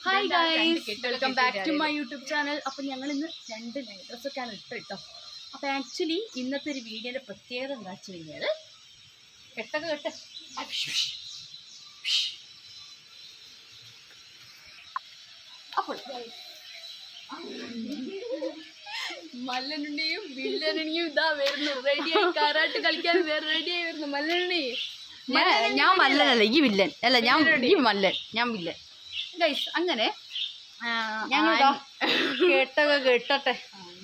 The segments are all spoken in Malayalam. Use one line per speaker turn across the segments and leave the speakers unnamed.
ഹായ്
ഇതെന്താ രണ്ട്
ഗൈസ്
കെട്ടൊക്കെ
വെൽക്കം ബാക്ക് ടു
കെട്ടിയിട്ട്
മൈ യൂട്യൂബ് ചാനൽ അപ്പം ഞങ്ങൾ ഇന്ന് രണ്ട് നൈറ്റ് ഡ്രസ്സൊക്കെയാണ് ഇട്ട് കേട്ടോ അപ്പം ആക്ച്വലി ഇന്നത്തെ ഒരു വീഡിയോയുടെ പ്രത്യേകത എന്താ വെച്ച് കഴിഞ്ഞാൽ
കെട്ടൊക്കെ കെട്ട്
അപ്പോൾ മല്ലനുണ്ണിയും വില്ലനുണ്ണിയും ഇതാ വരുന്നു റെഡിയായി കാരാട്ട് കളിക്കാൻ റെഡിയായി വരുന്നു മല്ലനുണ്ണി
ഞാൻ ഞാൻ മല്ലനല്ല ഈ വില്ലൻ അല്ല ഞാൻ ഈ മല്ലൻ ഞാൻ വില്ലൻ
ഗൈസ് അങ്ങനെ ആ,
ഞങ്ങളിതാ
ആൻ-
കേട്ടൊക്കെ കേട്ടട്ടെ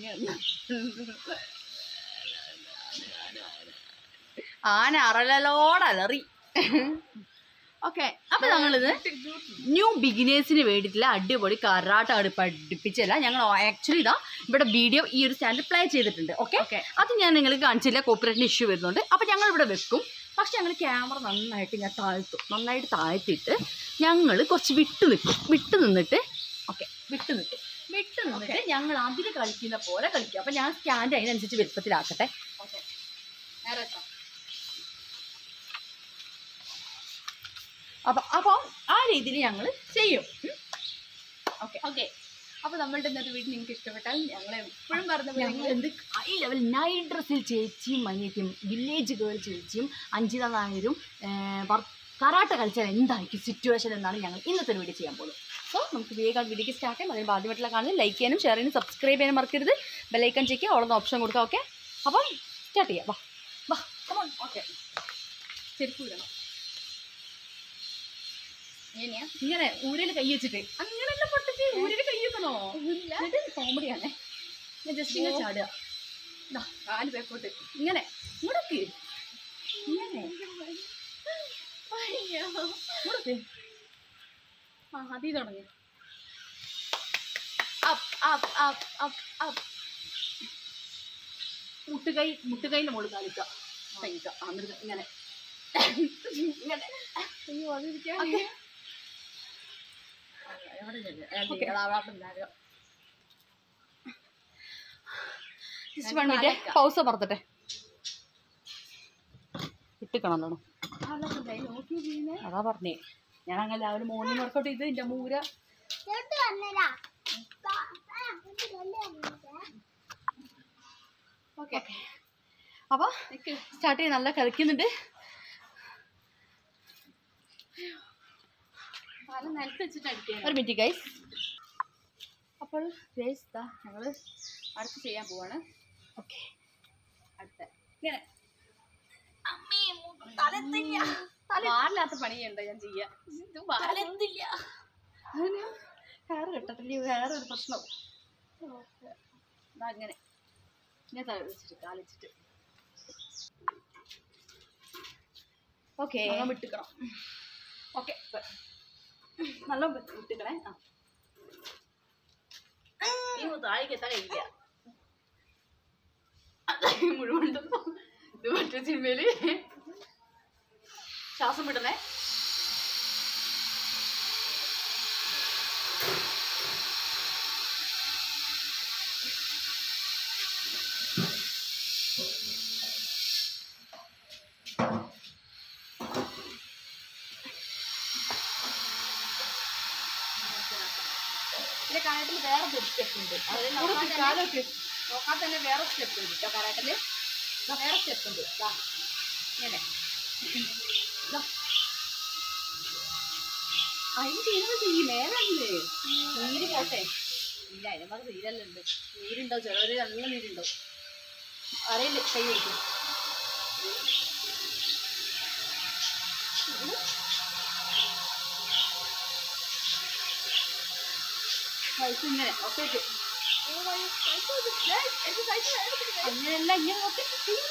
ആന അറലലോടലറി ഓക്കെ അപ്പൊ ഞങ്ങളിത് ന്യൂ ബിഗിനേഴ്സിന് വേണ്ടിയിട്ടുള്ള അടിപൊളി കറാട്ടാണ് പഠിപ്പിച്ചല്ല ഞങ്ങൾ ആക്ച്വലി ഇതാ ഇവിടെ വീഡിയോ ഈ ഒരു സ്റ്റാൻഡിൽ പ്ലേ ചെയ്തിട്ടുണ്ട് ഓക്കെ
Okay.
അത് ഞാൻ നിങ്ങൾക്ക് കാണിച്ചില്ല കോപ്പറേറ്റിന് ഇഷ്യൂ വരുന്നുണ്ട് അപ്പോൾ ഞങ്ങൾ ഇവിടെ വെക്കും പക്ഷെ ഞങ്ങൾ ക്യാമറ നന്നായിട്ട് ഞാൻ താഴ്ത്തും നന്നായിട്ട് താഴ്ത്തിയിട്ട് ഞങ്ങൾ കുറച്ച് വിട്ട് നിൽക്കും വിട്ട് നിന്നിട്ട് ഓക്കെ വിട്ട് നിൽക്കും വിട്ട് നിന്നിട്ട് ഞങ്ങൾ അതിൽ കളിക്കുന്ന പോലെ കളിക്കും അപ്പം ഞാൻ സ്റ്റാൻഡ് അതിനനുസരിച്ച് വലുപ്പത്തിലാക്കട്ടെ
നേരെ വെച്ചോ.
അപ്പം അപ്പോൾ ആ രീതിയിൽ ഞങ്ങൾ ചെയ്യും
ഓക്കെ ഓക്കെ അപ്പോൾ നമ്മളുടെ ഇന്നത്തെ വീട്ടിൽ നിങ്ങൾക്ക് ഇഷ്ടപ്പെട്ടാൽ ഞങ്ങളെ എപ്പോഴും പറഞ്ഞ പോലെ
ഞങ്ങൾ എന്ത് ഹൈ ലെവൽ നൈറ്റ് ഡ്രസ്സിൽ ചേച്ചിയും മനിയക്കും വില്ലേജ് ഗേൾ ചേച്ചിയും അഞ്ചിത നായരും കറാട്ട കളിച്ചാൽ എന്തായിരിക്കും സിറ്റുവേഷൻ എന്നാണ് ഞങ്ങൾ ഇന്നത്തെ ഒരു വീഡിയോ ചെയ്യാൻ പോകുന്നത് സോ നമുക്ക് വേഗം വീഡിയോക്ക് സ്റ്റാർട്ട് ചെയ്യാം അതിന് ആദ്യമായിട്ടുള്ള കാണുന്നത് ലൈക്ക് ചെയ്യാനും ഷെയർ ചെയ്യാനും സബ്സ്ക്രൈബ് ചെയ്യാനും മറക്കരുത് ബെല്ലൈക്കൺ ചെക്ക് ഓളൊന്ന് ഓപ്ഷൻ കൊടുക്കാം ഓക്കെ അപ്പം സ്റ്റാർട്ട് ചെയ്യാം വാ വാ കമോൺ
ഓക്കെ ചെരുപ്പ് വിടണം എങ്ങനെയാ
ഇങ്ങനെ ഊരിൽ കൈ വെച്ചിട്ട്
അങ്ങനെയല്ല പൊട്ടിച്ച്
ഊരിൽ കൈ വെക്കണോ
ഇല്ല
എന്നിട്ട് കോമഡിയാണേ ഞാൻ ജസ്റ്റ് ഇങ്ങനെ
ഓ.
ചാടുക
ദാ, കാല് പേപ്പോട്ട്
ഇങ്ങനെ ഇങ്ങോട്ടേക്ക് ഇങ്ങനെ
അയ്യോ
ഇങ്ങോട്ടേക്ക്
ആ അതീ തുടങ്ങി up up up up up
മുട്ടുകൈ മുട്ടുകൈൻ്റെ മുകളിൽ കാലിക്ക കഴിക്കുക എന്നിട്ട് ഇങ്ങനെ ഇങ്ങനെ
അയ്യോ അതിരിക്കാൻ
ഓക്കെ
എവിടെ
Okay.
ചെല്ലുക
ജസ്റ്റ് വൺ മിനിറ്റ് പൗസ പറത്തട്ടെ ഇട്ടിക്കണം തോന്നും
നോക്കി ചെയ്യുന്നേ
അതാ പറഞ്ഞേ ഞാൻ അങ്ങനെ രാവിലെ മോർണിംഗ് വർക്കൗട്ട് ചെയ്ത് എൻ്റെ മൂര
ഓക്കെ
അപ്പോൾ സ്റ്റാർട്ട് ചെയ്ത് നല്ല കളിക്കുന്നുണ്ട്
കാല് നിലത്ത് വെച്ചിട്ട് അടിക്കാൻ
ഒരു മിനിറ്റ് ഗൈസ്
അപ്പോൾ ഗൈസ് ദാ ഞങ്ങൾ അടുത്ത് ചെയ്യാൻ പോവാണ്
ഓക്കെ
അടുത്ത ഇങ്ങനെ വാറില്ലാത്ത പണിയുണ്ടോ ഞാൻ ചെയ്യാ ഇത് വാലെന്തില്ല
ഹെയർ കെട്ടത്തില്ല വേറെ ഒരു പ്രശ്നം
ദാ അങ്ങനെ ഇങ്ങനെ തല വെച്ചിട്ട് കാലിച്ചിട്ട്
ഓക്കെ
നല്ലോണം വിട്ടിക്കണം
ഓക്കെ നല്ല വിട്ടുകളെ ആ
ഈ താഴേക്ക് എത്താൻ കഴിയില്ല
മുഴുവൻ ഇത് മറ്റേ സിനിമയില് ശ്വാസം വിടണേ
പിന്നെ കാലത്തിൽ വേറെ ഒരു സ്റ്റെപ്പ് ഉണ്ട് അതിൽ നോക്കാൻ തന്നെ
കാലൊക്കെ
നോക്കാൻ തന്നെ വേറെ സ്റ്റെപ്പ് ഉണ്ട് കേട്ടോ കരാട്ടില് ദാ വേറെ സ്റ്റെപ്പ് ഉണ്ട് ദാ ഇങ്ങനെ ദാ.
അതിന് ചെയ്യുന്നത് ഈ മേലല്ലേ
നീര് പോട്ടെ ഇല്ല അതിനകത്ത് നീരല്ല ഉണ്ട് നീരുണ്ടോ ചിലവര് നല്ല നീരുണ്ടോ അറിയില്ല കൈ പിടിക്കും
പൈസ ഇങ്ങനെ ഒക്കെ ഇട്ട്. അങ്ങനെയല്ല ഇങ്ങനെ ഒക്കെ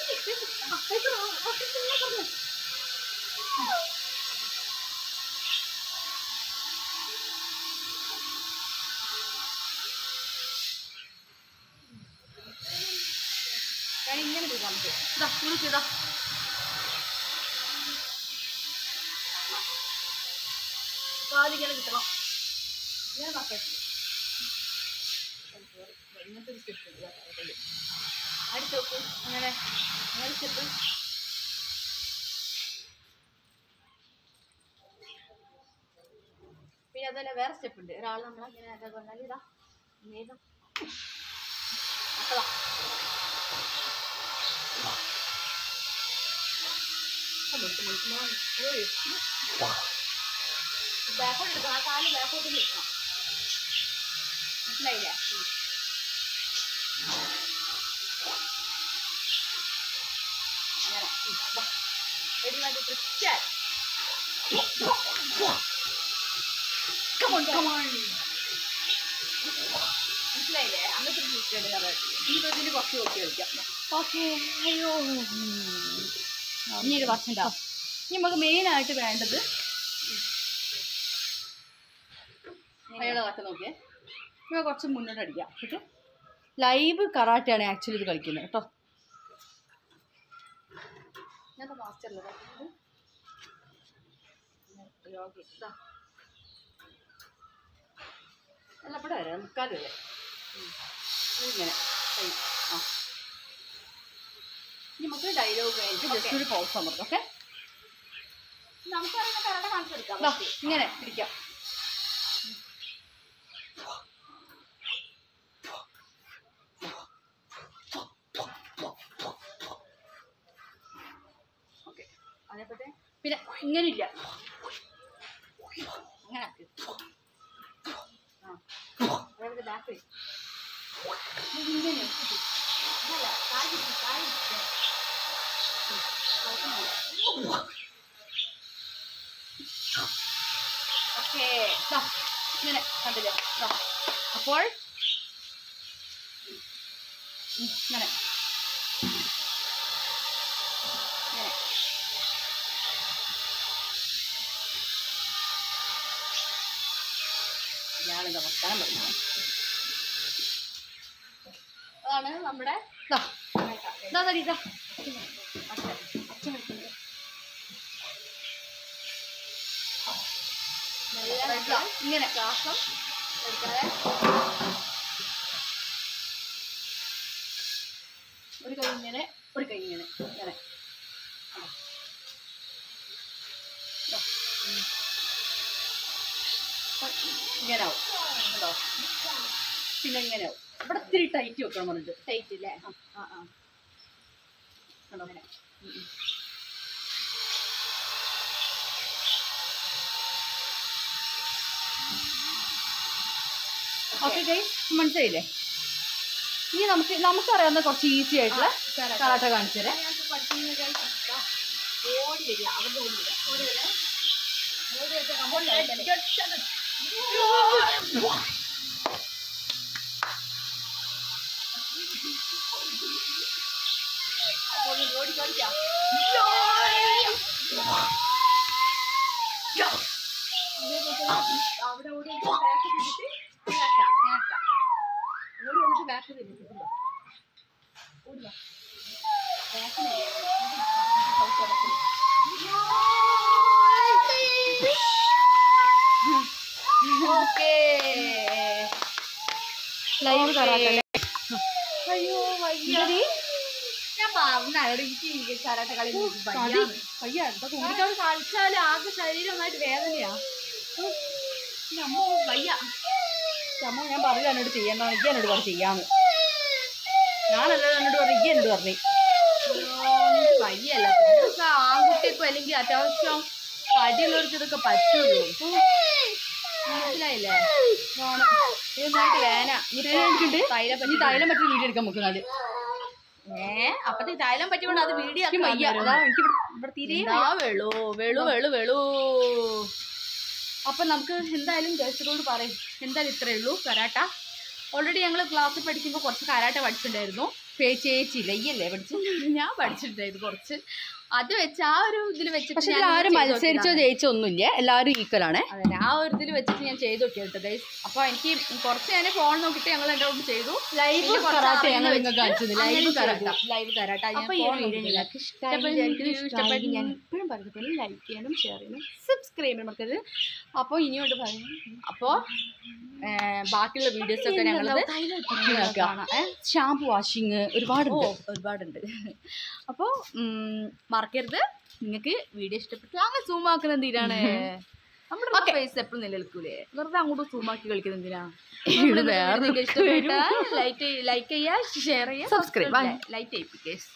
ഞാൻ ഇങ്ങനെ ചെയ്താൽ നമുക്ക്
ഇതാ കുളിക്ക് ഇതാ കാലിങ്ങനെ കിട്ടണം
ഇങ്ങനെ നോക്കാം ഇങ്ങനത്തെ ഒരു സ്റ്റെപ്പ് ഉണ്ട് കരാട്ടയില്. അടുത്ത് നോക്കൂ അങ്ങനെ അങ്ങനെ സ്റ്റെപ്പ് പിന്നെ അത് തന്നെ വേറെ സ്റ്റെപ്പ് ഉണ്ട് ഒരാൾ നമ്മളങ്ങനെ അതൊക്കെ പറഞ്ഞാൽ ഇതാ വേഗം അപ്പളാ ബാക്കോട്ട് എടുക്കണം ആ കാല് ബാക്കോട്ട് നിൽക്കണം മനസ്സിലായില്ലേ ഉം. അങ്ങനെ ഉം, വാ. Ready, one, two, three, start. Come on, come on. മനസ്സിലായില്ലേ അങ്ങനത്തെ ഒരു വീട്ടുണ്ട് കഥ ഈ ഇതിന് കുറച്ച് നോക്കി കളിക്കാം
ഓക്കെ അയ്യോ
ഇനി ഒരു വർഷം ഉണ്ടാവും ഇനി നമുക്ക് മെയിനായിട്ട് വേണ്ടത് അയാളെ കഥ നോക്കിയേ ഇവ കുറച്ച് മുന്നോട്ട് അടിക്കാം കേട്ടോ ലൈവ് കറാട്ടയാണ് ആക്ച്വലി ഇത് കളിക്കുന്നത് കേട്ടോ ഞാൻ മാസ്റ്ററില്ല അല്ല ഇവിടെ വരാം മുക്കാൽ വരെ ഉം. ഇങ്ങനെ കൈ ആ ഇനി നമുക്ക് ഡയലോഗ് കഴിഞ്ഞിട്ട് ജസ്റ്റ് ഒരു പൗസ് അമർത്താം ഓക്കെ
നമുക്കറിയുന്ന കറണ്ട കാണിച്ചെടുക്കാം
ദാ, ഇങ്ങനെ പിടിക്കാം ഓക്കെ അതേപോലെ പിന്നെ ഇങ്ങനെ ഇല്ല അങ്ങനെ ആക്ക്. ആ അതേപോലെ ബാക്ക് ഇങ്ങനെ ഇട്ടിട്ട്. അതല്ല കാല് ഇട്ട്, കാല് ഇട്ട്. ഉം. കുഴപ്പമൊന്നുമില്ല. ഓക്കേ ദാ, ഇങ്ങനെ കണ്ടില്ലേ ദാ. അപ്പോൾ ഉം, ഇങ്ങനെ ഇങ്ങനെ ഇയാളെന്താ വർത്താനം പറയുന്നത് അതാണ് നമ്മുടെ ദാ ദാ തടി ദാ അച്ഛൻ വിളിക്കുന്നത് ദാ, ഇങ്ങനെ ശ്വാസം എടുക്കാതെ ഒരു കൈ ഇങ്ങനെ ഒരു കൈ ഇങ്ങനെ ഇങ്ങനെ കണ്ടോ? ദാ, ഉം. അപ്പൊ ഇങ്ങനെ ആവും കണ്ടോ പിന്നെ ഇങ്ങനെ ആവും ഇവിടെ ഇത്തിരി ടൈറ്റ് വെക്കണം പറഞ്ഞിട്ട് ടൈറ്റ് ഇല്ലേ ആ ആ ആ കണ്ടോ ഉം, ഉം. ഓക്കെ ഗൈസ് മനസ്സിലായില്ലേ ഇനി നമുക്ക് നമുക്കറിയാവുന്ന കുറച്ച് ഈസി ആയിട്ടുള്ള കറാട്ട കാണിച്ചു തരാം
ഓടി വരിക അവിടെ ഓടി വരിക ഓടി വരിക ഓടി വെച്ച കമ്പോട്ട് ഓടി കളിക്കാം അവിടെ ഓടി ബാക്ക് തിരിച്ചിട്ട് ഇങ്ങനാക്കാം ഇങ്ങനാക്കാം ഓടി വന്നിട്ട് ബാക്ക് തിരിച്ചിട്ടില്ല ഓടി വാ ബാക്കിൽ
ഓക്കേ ലൈവ് കറാട്ട
അയ്യോ വയ്യ ഞാൻ പറഞ്ഞാണ് എനിക്ക് കരാട്ട കളി വയ്യ
പയ്യ എന്താ
കുട്ടികൾ കളിച്ചാൽ ആകെ ശരീരം നന്നായിട്ട് വേദനയാ നമ്മ വയ്യ
അമ്മ ഞാൻ പറഞ്ഞു എന്നോട് ചെയ്യണ്ട എനിക്ക് എന്നോട് പറഞ്ഞു ചെയ്യാന്ന് ഞാനല്ല എന്നോട് പറഞ്ഞു ഈ എന്നോട് പറഞ്ഞു
വയ്യല്ല ഇതൊക്കെ ആൺകുട്ടിക്കും അല്ലെങ്കിൽ അത്യാവശ്യം കടിയുള്ളവർക്ക് ഇതൊക്കെ പറ്റുള്ളൂ മനസ്സിലായില്ലേ
ഇതായിട്ട് വേന ഇനി
തൈലം
ഇനി തൈലം പറ്റി വീഡിയോ എടുക്കാൻ നമുക്ക് നാല്
ഏ അപ്പത്തേക്ക് തൈലം പറ്റിയോണ്ട് അത് വീഡിയോ
എനിക്ക് വയ്യ അതാ എനിക്ക് ഇവിടെ ഇവിടെ തീരെ
വെളു വെളു വെളു വെളു
അപ്പം നമുക്ക് എന്തായാലും ഗേൾസിനോട് പറയും എന്തായാലും ഇത്രയേ ഉള്ളൂ കരാട്ട ഓൾറെഡി ഞങ്ങൾ ക്ലാസ്സിൽ പഠിക്കുമ്പോൾ കുറച്ച് കരാട്ട പഠിച്ചിട്ടുണ്ടായിരുന്നു പേ ചേച്ചി ലയ്യല്ലേ പഠിച്ചു
ഞാൻ പഠിച്ചിട്ടുണ്ടായിരുന്നു കുറച്ച് അത് വെച്ച് ആ ഒരു ഇതിൽ വെച്ചിട്ട്
പക്ഷെ
ഞാൻ
ഇതിൽ ആരും
ചെയ്ത്
മത്സരിച്ചോ
നോക്കിയതാണ്.
ജയിച്ചോ ഒന്നുമില്ല എല്ലാവരും ഈക്വൽ ആണ്
അതെ ആ ഒരു ഇതിൽ വെച്ചിട്ട് ഞാൻ ചെയ്ത് നോക്കിയത് ഗൈസ് അപ്പോൾ എനിക്ക് കുറച്ച് ഞാൻ ഫോൺ നോക്കിയിട്ട് ഞങ്ങൾ എൻ്റെ കൂടെ ചെയ്തു
ലൈവ്
പിന്നെ കുറച്ച്
കരാട്ട
അറിയുന്ന
ഞങ്ങൾ നിങ്ങൾക്ക്
വെച്ചിട്ട്
കാണിച്ചത് ലൈവ്
അങ്ങനെ
കരാട്ട
ചെയ്തു.
ലൈവ് കരാട്ട ഞാൻ
അപ്പോൾ ഈ
phone
ഒരു വീഡിയോ
നോക്കിയിട്ടില്ല.
നിങ്ങൾക്ക് ഇഷ്ടപ്പെട്ടെങ്കിൽ
ഇഷ്ടപ്പെട്ടെങ്കിൽ ഞാൻ
ഇഷ്ടപ്പെട്ടെങ്കിൽ
എപ്പോഴും പറയുന്നത് പോലെ ലൈക്ക് ചെയ്യാനും ഷെയർ ചെയ്യാനും സബ്സ്ക്രൈബ് ചെയ്യാനും മറക്കരുത് അപ്പോൾ ഇനിയോട്ട് പറയുന്നു
അപ്പോൾ ബാക്കിയുള്ള വീഡിയോസ് ഒക്കെ ഞങ്ങളത്
ഷാമ്പു വാഷിങ് ഒരുപാടുണ്ട്
ഒരുപാടുണ്ട് അപ്പോൾ മറക്കരുത് നിങ്ങൾക്ക് വീഡിയോ ഇഷ്ടപ്പെട്ടു അങ്ങനെ സൂം ആക്കുന്നത് എന്തിനാണ് നമ്മുടെ
Okay.
ഫേസ് എപ്പോഴും നിലനിൽക്കൂലേ
വെറുതെ അങ്ങോട്ട് സൂമാക്കി കളിക്കുന്നത് എന്തിനാ
ഇത് വേറെ
ലൈക്ക് ചെയ്യുക ഷെയർ ചെയ്യുക
Subscribe.
Subscribe
Bye.
ലൈറ്റ് ചെയ്യിപ്പിക്കേസ്